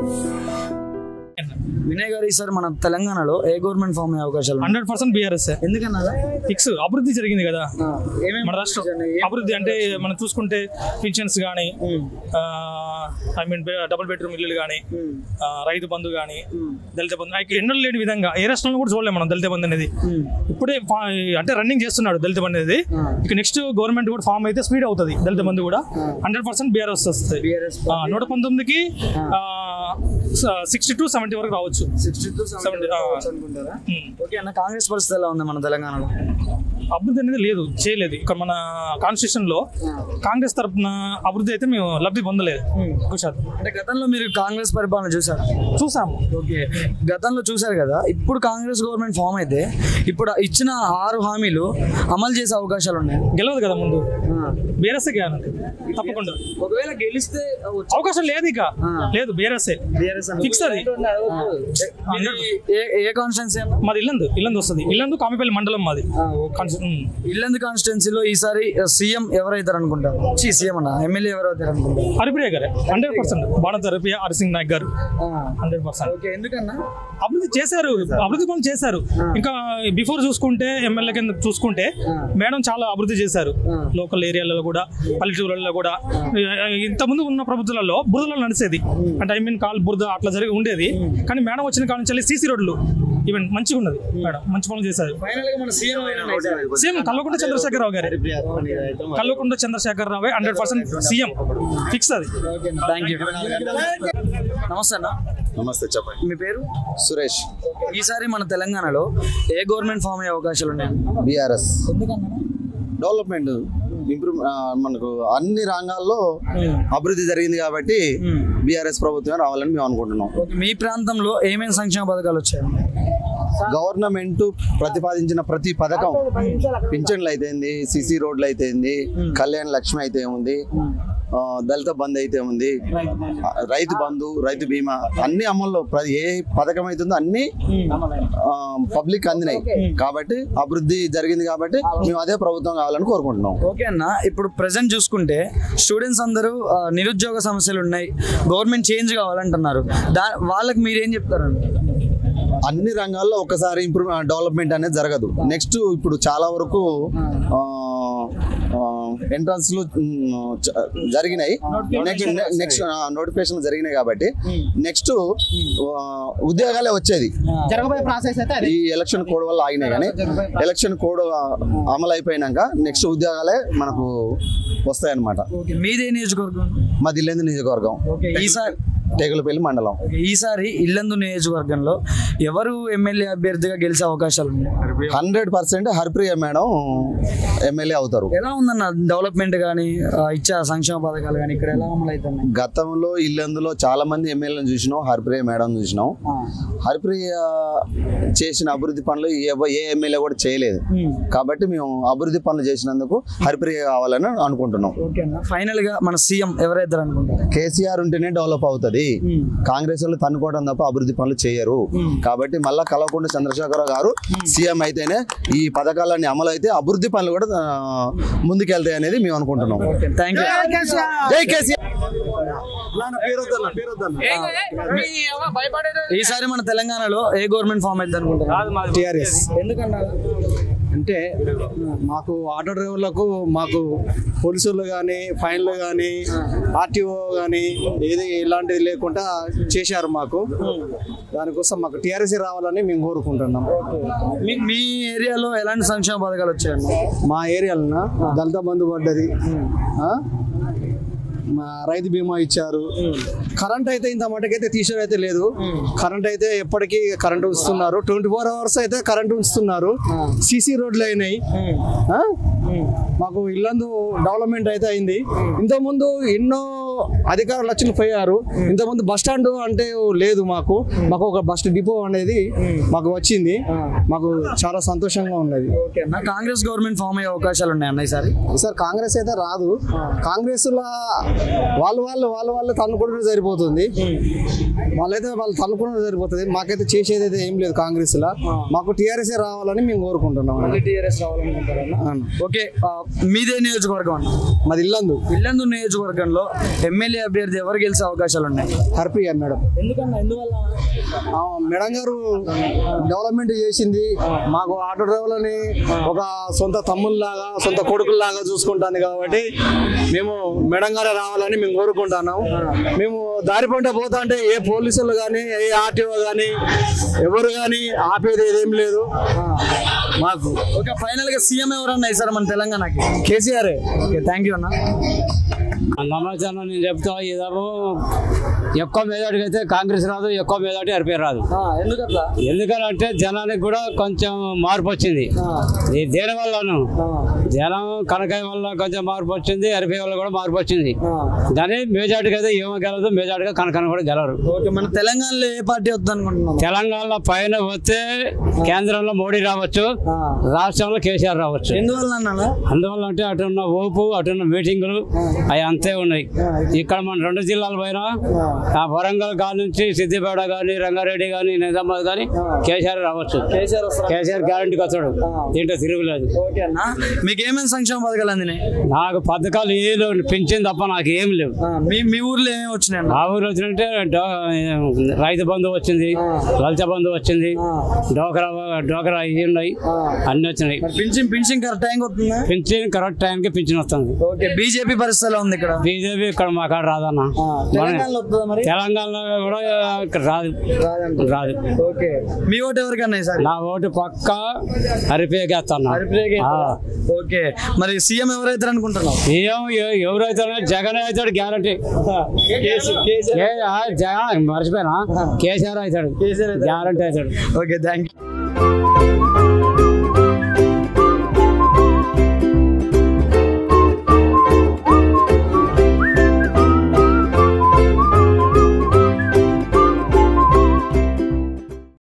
వినయ్ గారు ఈసారి మన తెలంగాణలో ఏ గవర్నమెంట్ ఫామ్ అయ్యే అవకాశాలు ఉన్నాయి? హండ్రెడ్ పర్సెంట్ బీఆర్ఎస్ ఎందుకన్నా ఫిక్స్ అభివృద్ధి జరిగింది కదా ఏమేమి మన రాష్ట్రం అభివృద్ధి అంటే మనం చూసుకుంటే పింఛన్స్ కానీ ఐ మీన్ డబుల్ బెడ్రూమ్ ఇల్లులు కానీ రైతు బంధు కానీ దళిత బంధు అయితే ఎన్నో లేని విధంగా ఏ రాష్ట్రంలో కూడా చూడలేము మనం దళిత బంధు అనేది ఇప్పుడే ఫా- అంటే రన్నింగ్ చేస్తున్నాడు దళిత బంధు అనేది ఇక నెక్స్ట్ గవర్నమెంట్ కూడా ఫామ్ అయితే స్పీడ్ అవుతుంది దళిత బంధు కూడా హండ్రెడ్ పర్సెంట్ బీఆర్ఎస్ వస్తుంది BRS ఆ, నూట పంతొమ్మిదికి సిక్స్టీ టు సెవెంటీ వరకు రావచ్చు సిక్స్టీ టు Seventy, ఆ. అనుకుంటారా ఉమ్. ఓకే అన్న కాంగ్రెస్ పరిస్థితి ఎలా ఉంది మన తెలంగాణలో అభివృద్ధి అనేది లేదు చేయలేదు ఇక్కడ మన కాన్స్టిట్యూషన్ లో కాంగ్రెస్ తరపున అభివృద్ధి అయితే మేము లబ్ధి పొందలేదు ఎక్కువ శాతం అంటే గతంలో మీరు కాంగ్రెస్ పరిపాలన చూసారు చూసాము ఓకే గతంలో చూసారు కదా ఇప్పుడు కాంగ్రెస్ గవర్నమెంట్ ఫామ్ అయితే ఇప్పుడు ఇచ్చిన ఆరు హామీలు అమలు చేసే అవకాశాలు ఉన్నాయి గెలవదు కదా ముందు బీఆర్ఎస్ తప్పకుండా ఒకవేళ గెలిస్తే అవకాశం లేదు ఇక లేదు బీఆర్ఎస్ ఫిక్స్ అది ఏ ఏ కాన్స్టిట్యున్సీ మాది ఇల్లందు ఇల్లందు వస్తుంది ఇల్లందు కామిపల్లి మండలం మాది కాన్స్టి- ఉమ్. ఇల్లందు కాన్స్టిట్యున్సీలో ఈసారి సీఎం ఎవరైతారు అనుకుంటారు చీ సీఎం అన్న ఎమ్మెల్యే ఎవరైతారు అనుకుంటారు హరిప్రియ గారే హండ్రెడ్ పర్సెంట్ బాణత హరిప్రియ హరిసింగ్ నాయక్ గారు హండ్రెడ్ పర్సెంట్ ఓకే ఎందుకన్నా అభివృద్ధి చేశారు అభివృద్ధి పనులు చేశారు ఇంకా బిఫోర్ చూసుకుంటే ఎమ్మెల్యే కింద చూసుకుంటే మేడం చాలా అభివృద్ధి చేశారు లోకల్ ఏరియాలలో కూడా పల్లెటూరులలో కూడా ఇంత ముందు ఉన్న ప్రభుత్వాలలో బురదలో నడిచేది అంటే ఐ మీన్ కాల్ బురద అట్లా జరిగి ఉండేది కానీ మేడం వచ్చిన కాడ నుంచి సీసీ రోడ్లు ఈవెన్ మంచిగా ఉన్నది మేడం మంచి పనులు చేశారు ఫైనల్ గా మన సీఎం సీఎం కల్వకుంట్ల చంద్రశేఖరరావు గారు Kalvakuntla Chandrashekar Rao hundred percent CM fix అది థ్యాంక్ యూ నమస్తే అన్న నమస్తే చెప్పండి మీ పేరు సురేష్ ఈసారి మన తెలంగాణలో ఏ గవర్నమెంట్ ఫామ్ అయ్యే అవకాశాలు ఉన్నాయి బీఆర్ఎస్ ఎందుకన్నా డెవలప్మెంట్ ఇంప్రూవ్ మనకు అన్ని రంగాల్లో అభివృద్ధి జరిగింది కాబట్టి బీఆర్ఎస్ ప్రభుత్వమే రావాలని మేము అనుకుంటున్నాం ఓకే మీ ప్రాంతంలో ఏమేమి సంక్షేమ పథకాలు వచ్చాయి గవర్నమెంట్ ప్రతిపాదించిన ప్రతి పథకం పింఛన్లు అయితేంది సిసి రోడ్లు అయితేంది కళ్యాణ లక్ష్మి అయితే ఉంది ఆ, దళిత బంధు అయితే ఉంది ఆ, రైతు బంధు రైతు బీమా అన్ని అమల్లో ప్ర- ఏ పథకం అవుతుందో అన్ని పబ్లిక్ అందినాయి కాబట్టి అభివృద్ధి జరిగింది కాబట్టి మేము అదే ప్రభుత్వం కావాలని కోరుకుంటున్నాం ఓకే అన్న ఇప్పుడు ప్రజెంట్ చూసుకుంటే స్టూడెంట్స్ అందరూ ఆ, నిరుద్యోగ సమస్యలు ఉన్నాయి గవర్నమెంట్ చేంజ్ కావాలంటున్నారు దా వాళ్ళకి మీరేం చెప్తారండి అన్ని రంగాల్లో ఒకసారి ఇంప్రూవ్ డెవలప్మెంట్ అనేది జరగదు నెక్స్ట్ ఇప్పుడు చాలా వరకు ఎంట్రన్స్ లు మ్, చ- జరిగినాయి నెక్స్ట్ నెక్స్ట్ నోటిఫికేషన్ జరిగినాయి కాబట్టి నెక్స్ట్ ఉద్యోగాలే వచ్చేది జరగబోయే ప్రాసెస్ అయితే అది ఈ ఎలక్షన్ కోడ్ వల్ల ఆగినాయి కానీ ఎలక్షన్ కోడ్ అమలు అయిపోయినాక నెక్స్ట్ ఉద్యోగాలే మనకు వస్తాయన్నమాట ఓకే మీదే నియోజకవర్గం మా దిల్లేందు నియోజకవర్గం ఓకే ఈసారి టేకులపల్లి మండలం ఓకే, ఈసారి ఇల్లందు నియోజకవర్గంలో ఎవరు ఎమ్మెల్యే అభ్యర్థిగా గెలిచే అవకాశాలు ఉన్నాయి hundred percent Haripriya madam MLA అవుతారు ఎలా ఉందన్న డెవలప్మెంట్ కానీ ఇచ్చే సంక్షేమ పథకాలు కానీ ఇక్కడ ఎలా అమలు అవుతున్నాయి గతంలో ఇల్లందులో చాలా మంది ఎమ్మెల్యేలను చూసినాం హరిప్రియ మేడం చూసినాం హరిప్రియ చేసిన అభివృద్ధి పనులు ఏ- ఏ ఎమ్మెల్యే కూడా చేయలేదు కాబట్టి మేము అభివృద్ధి పనులు చేసినందుకు హరిప్రియ కావాలని అనుకుంటున్నాం ఓకే అన్న ఫైనల్ గా మన సీఎం ఎవరైతారు అనుకుంటారు కేసీఆర్ ఉంటేనే డెవలప్ అవుతుంది కాంగ్రెస్ వాళ్ళు తన్నుకోవడం తప్ప అభివృద్ధి పనులు చేయరు కాబట్టి మళ్ళా కలవకుండా చంద్రశేఖరరావు గారు సీఎం అయితేనే ఈ పథకాలన్నీ అమలు అయితే అభివృద్ధి పనులు కూడా ఆ, ముందుకెళ్తాయి అనేది మేము అనుకుంటున్నాం థ్యాంక్ యూ జై కేసీఆర్ ఈసారి మన తెలంగాణలో ఏ గవర్నమెంట్ ఫామ్ అయితే అనుకుంటారు టిఆర్ఎస్ ఎందుకన్నా అంటే మాకు ఆటో డ్రైవర్లకు మాకు పోలీసులు కానీ ఫైన్లు కానీ ఆర్టీఓ కానీ ఏది ఇలాంటిది లేకుండా చేశారు మాకు దానికోసం మాకు టీఆర్ఎస్ రావాలని మేము కోరుకుంటున్నాం మీ మీ ఏరియాలో ఎలాంటి సంక్షేమ పథకాలు వచ్చాయండి మా ఏరియాలో దళిత బంధు పడ్డది ఆ? మా రైతు బీమా ఇచ్చారు కరెంట్ అయితే ఇంత మటుకైతే తీసేది అయితే లేదు కరెంట్ అయితే ఎప్పటికీ కరెంట్ ఉంచుతున్నారు ట్వంటీ ఫోర్ అవర్స్ అయితే కరెంట్ ఉంచుతున్నారు సీసీ రోడ్లు అయినాయి ఆ? మాకు ఇల్లందు డెవలప్మెంట్ అయితే అయింది ఇంతకుముందు ఎన్నో అధికారులు వచ్చి పోయారు ఇంతకుముందు బస్ స్టాండ్ అంటే లేదు మాకు మాకు ఒక బస్ డిపో అనేది మాకు వచ్చింది మాకు చాలా సంతోషంగా ఉన్నది ఓకే అన్న కాంగ్రెస్ గవర్నమెంట్ ఫామ్ అయ్యే అవకాశాలు ఉన్నాయి అన్న ఈసారి సార్ కాంగ్రెస్ అయితే రాదు కాంగ్రెస్ వాళ్ళు వాళ్ళు వాళ్ళు వాళ్ళు తన్నుకుంటే సరిపోతుంది వాళ్ళైతే వాళ్ళు తన్నుకుంటే సరిపోతుంది మాకైతే చేసేది అయితే ఏం లేదు కాంగ్రెస్ లా మాకు టీఆర్ఎస్ రావాలని మేము కోరుకుంటున్నాం టీఆర్ఎస్ రావాలనుకుంటారన్న అవును. ఓకే ఆ, మీదే నియోజకవర్గం అన్న మాది ఇల్లందు ఇల్లందు నియోజకవర్గంలో ఎమ్మెల్యే అభ్యర్థి ఎవరు గెలిచే అవకాశాలు ఉన్నాయి హర్ప్రియ మేడం ఎందుకన్నా ఎందువల్ల ఆ, మేడం గారు డెవలప్మెంట్ చేసింది మాకు ఆటో డ్రైవర్లని ఒక సొంత తమ్ముళ్ళలాగా సొంత కొడుకుల్లాగా చూసుకుంటాను కాబట్టి మేము మేడం గారే రావాలని మేము కోరుకుంటున్నాం మేము దారి పంట పోతా అంటే ఏ పోలీసులు కానీ ఏ ఆర్టీఓ కానీ ఎవరు కానీ ఆపేది ఏదేం లేదు మాకు ఓకే ఫైనల్ గా సీఎం ఎవరన్నా సార్ మన తెలంగాణకి కేసీఆరే ఓకే థ్యాంక్ యూ అన్న నమ్మకం నేను చెప్తా ఇదేమో ఎక్కువ మెజార్టీ అయితే కాంగ్రెస్ రాదు ఎక్కువ మెజార్టీ అరిపే రాదు ఎందుకట్లా ఎందుకంటే జనానికి కూడా కొంచెం మార్పు వచ్చింది ఇది దేని వల్లను జనం కనకాయ వల్ల కొంచెం మార్పు వచ్చింది అరిపే వల్ల కూడా మార్పు వచ్చింది దాని మెజార్టీకి అయితే ఏమో గెలదు మెజార్టీగా కనకన కూడా గెలరు ఓకే మన తెలంగాణలో ఏ పార్టీ వద్దు అనుకుంటున్నాం తెలంగాణలో పైన వస్తే కేంద్రంలో మోడీ రావచ్చు రాష్ట్రంలో కేసీఆర్ రావచ్చు ఎందువల్ల అన్న అందువల్ల అంటే అటు ఉన్న ఓపు అటు ఉన్న మీటింగులు అవి అంతే ఉన్నాయి ఇక్కడ మన రెండు జిల్లాల పైన ఆ వరంగల్ కాడ నుంచి సిద్దిపేట కానీ రంగారెడ్డి కానీ నిజామాబాద్ కానీ కేసీఆర్ రావచ్చు కేసీఆర్ వస్తారు కేసీఆర్ గ్యారంటీకి వస్తాడు దీంట్లో తిరుగులేదు ఓకే అన్న మీకు ఏమేమి సంక్షేమ పథకాలు అందినాయి నాకు పథకాలు ఏ లేవు పింఛన్ తప్ప నాకు ఏం లేవు ఆ, మీ మీ ఊర్లో ఏమేమి వచ్చినాయి అన్న ఆ ఊరు వచ్చినట్టే డో- రైతు బంధు వచ్చింది లలిత బంధు వచ్చింది డోకరా డోకరా ఇవి ఉన్నాయి అన్ని వచ్చినాయి మరి పింఛన్ పింఛన్ కరెక్ట్ టైంకి వస్తుందా పింఛన్ కరెక్ట్ టైంకి పింఛన్ వస్తుంది ఓకే బీజేపీ పరిస్థితి ఎలా ఉంది ఇక్కడ బీజేపీ ఇక్కడ మా కాడ రాదన్న తెలంగాణలో వస్తుందా మరి తెలంగాణలో కూడా ఇక్కడ రాదు రాదు ఓకే మీ ఓటు ఎవరికన్నా సార్ నా ఓటు పక్క హరిపేకేస్తాను ఓకే మరి సీఎం ఎవరైతే అనుకుంటున్నావు ఏం ఎ- ఎవరైతే జగన్ అవుతాడు గ్యారంటీ మర్చిపోయినా కేసీఆర్ అవుతాడు కేసీఆర్ అవుతాడు. గ్యారంటీ అవుతాడు ఓకే థ్యాంక్ యూ